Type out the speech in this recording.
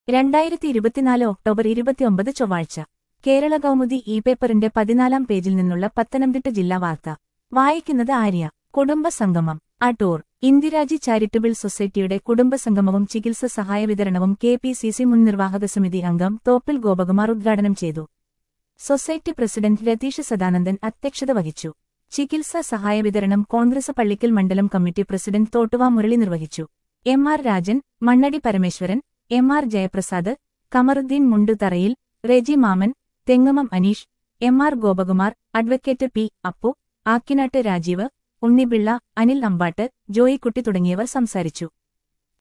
രണ്ടായിരത്തി ഇരുപത്തിനാല് ഒക്ടോബർ ഇരുപത്തിയൊമ്പത് ചൊവ്വാഴ്ച കേരള കൗമുദി ഇ പേപ്പറിന്റെ പതിനാലാം പേജിൽ നിന്നുള്ള പത്തനംതിട്ട ജില്ലാ വാർത്ത വായിക്കുന്നത് ആര്യ കുടുംബ സംഗമം അടൂർ ഇന്ദിരാജി ചാരിറ്റബിൾ സൊസൈറ്റിയുടെ കുടുംബ സംഗമവും ചികിത്സ സഹായ വിതരണവും കെ പി സി സി മുൻ നിർവാഹക സമിതി അംഗം തോപ്പിൽ ഗോപകുമാർ ഉദ്ഘാടനം ചെയ്തു സൊസൈറ്റി പ്രസിഡന്റ് രതീഷ് സദാനന്ദൻ അധ്യക്ഷത വഹിച്ചു ചികിത്സാ സഹായ വിതരണം കോൺഗ്രസ് പള്ളിക്കൽ മണ്ഡലം കമ്മിറ്റി പ്രസിഡന്റ് തോട്ടുവ മുരളി നിർവഹിച്ചു M R Rajan Mannadi Parameswaran M R Jayaprasad Kamaruddin Mundutharayil Reji Mammen Thengamam Aneesh M R Gopakumar advocate P Appu Akkinattu Rajeev Unnipilla Anil Ambattu Joykutty തുടങ്ങിയവർ സംസാരിച്ചു